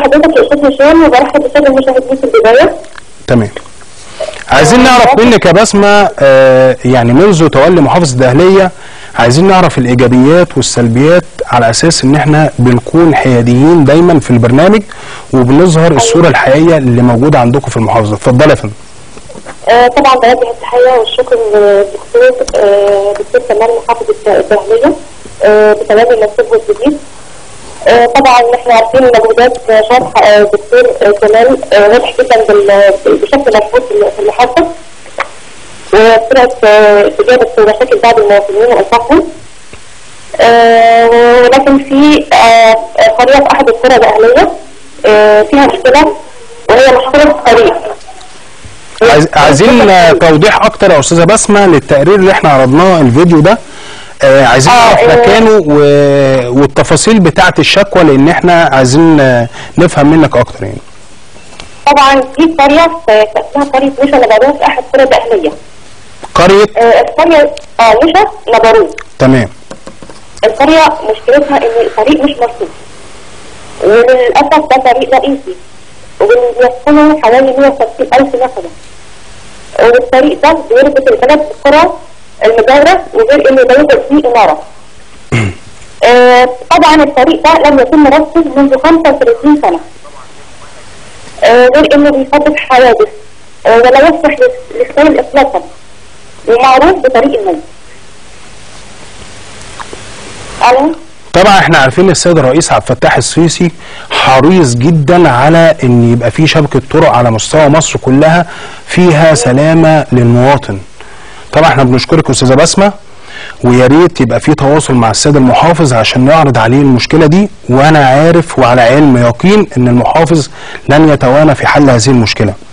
بحضرتك يا استاذ هشام وبرحب بالساده المشاهدين في البدايه تمام عايزين نعرف منك يا بسمه آه يعني منذ تولي محافظه الدهليه عايزين نعرف الايجابيات والسلبيات على اساس ان احنا بنكون حياديين دايما في البرنامج وبنظهر الصوره الحقيقيه اللي موجوده عندكم في المحافظه اتفضلي يا فندم آه طبعا بوجه التحيه والشكر للدكتور آه دكتور كمال محافظ الدهليه آه بتولي منصبه الجديد آه طبعا احنا عارفين مجهودات شرح آه دكتور آه كمال آه واضح جدا بال- بشكل ملحوظ في المحافظه وسرعه آه استجابه مشاكل بعض المواطنين وانصافهم آه ولكن في آه قريه في احد القرى الاهليه آه فيها مشكله وهي مشكله الطريق عايز عايزين آه، توضيح اكتر يا استاذه بسمه للتقرير اللي احنا عرضناه الفيديو ده آه عايزين آه، نعرف آه. مكانه و... والتفاصيل بتاعه الشكوى لان احنا عايزين آه، نفهم منك اكتر يعني طبعا دي قريه في في اسمها قريه مشا نبروت في احد القرى الاهليه قريه آه القريه اه مشا نبروت تمام القريه مشكلتها ان الطريق مش مرصوف وللاسف ده طريق رئيسي وبيسكنه حوالي 150 الف نسمه والطريق ده بيربط الثلاث قرى المجاوره وغير انه ده يوجد فيه اماره آه، طبعا الطريق ده لم يكن مرصف منذ 35 سنه آه، غير انه بيسبب حوادث آه، ولا يصلح لل- للسير اطلاقا ومعروف بطريق النوم الو طبعا احنا عارفين السيد الرئيس عبد الفتاح السيسي حريص جدا على ان يبقى في شبكه طرق على مستوى مصر كلها فيها سلامه للمواطن. طبعا احنا بنشكرك استاذه بسمه ويا ريت يبقى في تواصل مع السيد المحافظ عشان نعرض عليه المشكله دي وانا عارف وعلى علم يقين ان المحافظ لن يتوانى في حل هذه المشكله.